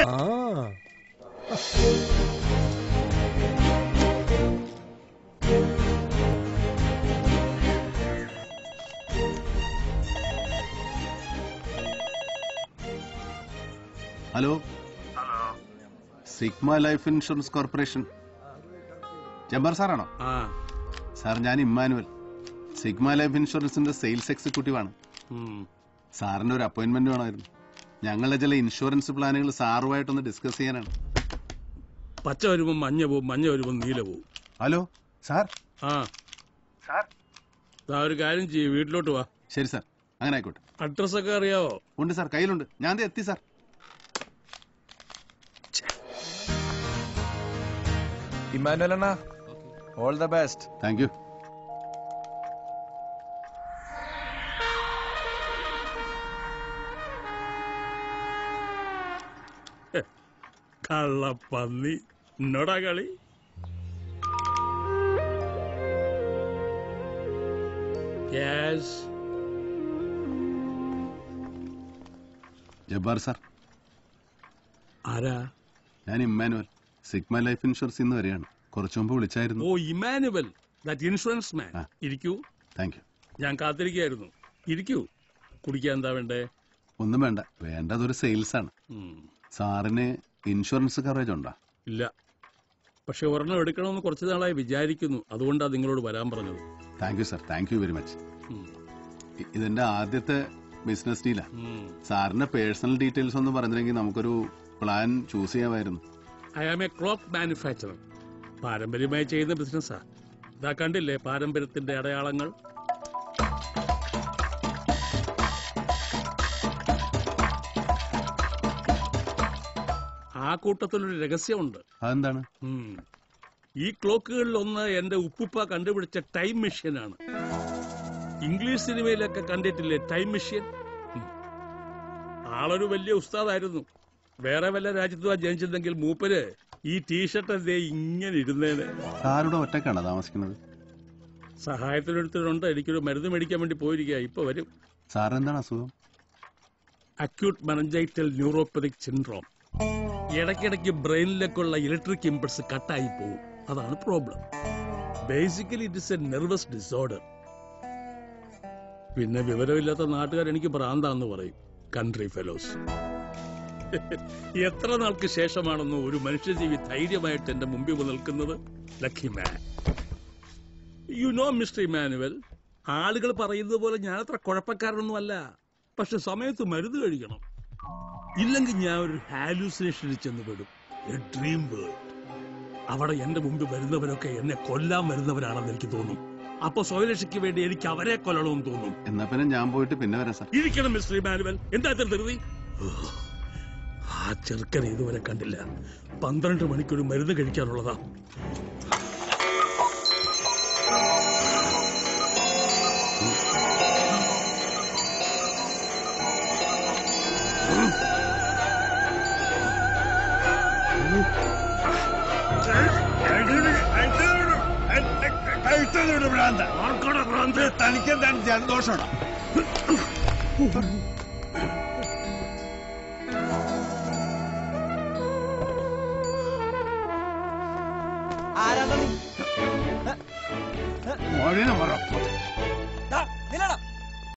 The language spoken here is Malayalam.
ആ hello Sigma Life Insurance Corporation Jabbar സാറാണോ ആ സാർ ഞാൻ ഇമ്മാനുവൽ സിഗ്മ ലൈഫ് ഇൻഷുറൻസിന്റെ സെയിൽസ് എക്സിക്യൂട്ടീവ് ആണ് ഉം. സാറിന് ഒരു അപ്പോയിന്റ്മെന്റ് വേണമായിരുന്നു ഞങ്ങളുടെ ചില ഇൻഷുറൻസ് പ്ലാനുകൾ സാറുമായിട്ടൊന്ന് ഡിസ്കസ് ചെയ്യാനാണ് പച്ച വരുമ്പോ മഞ്ഞ പോവും മഞ്ഞ വരുമ്പോ നീല പോവും ഹലോ സാർ ആ സാർ ദാ ഒരു കാര്യം ചെയ്യ് വീട്ടിലോട്ട് വാ ശരി സാർ അങ്ങനെ ആയിക്കോട്ടെ അഡ്രസ് ഒക്കെ അറിയാവോ ഉണ്ട് സാർ കയ്യിലുണ്ട് ഞാൻ ദേ എത്തി സാർ ഇമ്മാനുവൽ അണ്ണ all the best thank you കള്ളപ്പന്നി എന്നോടാ കളി Yes. ജബ്ബാർ സാർ ആരാ ഞാൻ ഇമ്മാനുവൽ സിഗ്മ ലൈഫ് ഇൻഷുറൻസ് ഇന്ന് വരെയാണ് കുറച്ചു മുമ്പ് വിളിച്ചായിരുന്നു ഓ ഇമാനുവൽ ദാറ്റ് ഇൻഷുറൻസ് മാൻ ആ. ഇരിക്കൂ താങ്ക് യു ഞാൻ കാത്തിരിക്കായിരുന്നു ഇരിക്കൂ കുടിക്കാൻ എന്താ വേണ്ടേ ഒന്നും വേണ്ട വേണ്ടതൊരു സെയിൽസ് ആണ് ഉം. സാറിന് ഇൻഷുറൻസ് കവറേജ് ഉണ്ടോ ഇല്ല പക്ഷെ ഒരെണ്ണം എടുക്കണമെന്ന് കുറച്ച് നാളായി വിചാരിക്കുന്നു അതുകൊണ്ടാണ് നിങ്ങളോട് വരാൻ പറഞ്ഞത് thank you sir thank you very much ഉം. ഇതിന്റെ ആദ്യത്തെ ബിസിനസ് ഡീലാ ഉം. സാറിന്റെ പേഴ്സണൽ ഡീറ്റെയിൽസ് ഒന്ന് പറഞ്ഞിരുന്നെങ്കിൽ നമുക്കൊരു പ്ലാൻ ചൂസ് ചെയ്യാമായിരുന്നു I am a cloth manufacturer പാരമ്പര്യമായി ചെയ്യുന്ന ബിസിനസ്സാ ഇതാ കണ്ടില്ലേ പാരമ്പര്യത്തിന്റെ അടയാളങ്ങൾ ആ കൂട്ടത്തിലൊരു രഹസ്യമുണ്ട് അതെന്താണ് ഉം. ഈ ക്ലോക്കുകളിൽ ഒന്ന് എന്റെ ഉപ്പുപ്പ കണ്ടുപിടിച്ച ടൈം മെഷീനാണ് ഇംഗ്ലീഷ് സിനിമയിലൊക്കെ കണ്ടിട്ടില്ലേ ടൈം മെഷീൻ ഉം. ആളൊരു വലിയ ഉസ്താദായിരുന്നു വേറെ വല്ല രാജ്യത്തുവാ ജനിച്ചിരുന്നെങ്കിൽ മൂപ്പര് ഈ ടീഷർട്ട് എന്തേ ഇങ്ങനെ ഇരുന്നേനെ സാറിവിടെ ഒറ്റക്കാണോ താമസിക്കുന്നത് സഹായത്തിനൊരുത്തരുണ്ട് എനിക്കൊരു മരുന്ന് മേടിക്കാൻ വേണ്ടി പോയിരിക്കുക ഇപ്പൊ വരും സാർ എന്താണ് അസുഖം അക്യൂട്ട് മെനഞ്ചൈറ്റൽ ന്യൂറോപ്പതിക് സിൻഡ്രോം ഇടയ്ക്കിടയ്ക്ക് ബ്രെയിനിലേക്കുള്ള ഇലക്ട്രിക് ഇമ്പൾസ് കട്ടായി പോകും അതാണ് problem basically it is a nervous disorder പിന്നെ വിവരമില്ലാത്ത നാട്ടുകാർ എനിക്ക് ഭ്രാന്താന്ന് പറയും കൺട്രി ഫെലോസ് എത്ര നാൾക്ക് ശേഷമാണെന്നോ ഒരു മനുഷ്യജീവി ധൈര്യമായിട്ട് എന്റെ മുമ്പിൽ നിൽക്കുന്നത് lucky man you know mister Emmanuel ആളുകൾ പറയുന്നത് പോലെ ഞാൻ അത്ര കുഴപ്പക്കാരനൊന്നും അല്ല പക്ഷെ സമയത്ത് മരുന്ന് കഴിക്കണം ഇല്ലെങ്കിൽ ഞാൻ ഒരു ഹാലൂസിനേഷനിൽ ചെന്ന് പെടും എ ഡ്രീം വേൾഡ് അവിടെ എന്റെ മുമ്പിൽ വരുന്നവരൊക്കെ എന്നെ കൊല്ലാൻ വരുന്നവരാണെന്ന് എനിക്ക് തോന്നും അപ്പൊ സ്വയരക്ഷയ്ക്ക് വേണ്ടി എനിക്ക് അവരെ കൊല്ലണമെന്ന് തോന്നും എന്നാ പിന്നെ ഞാൻ പോയിട്ട് പിന്നെ വരാം സാർ ഇരിക്കണം മിസ്റ്റർ ഇമാനുവൽ എന്താ ഇത്ര ധൃതി ആ ചെറുക്കനെ ഇതുവരെ കണ്ടില്ല പന്ത്രണ്ട് മണിക്കൊരു മരുന്ന് കഴിക്കാനുള്ളതാ ആർക്കാടാ ഭ്രാന്ത്? തനിക്കെന്താണ് ജലദോഷമാണോ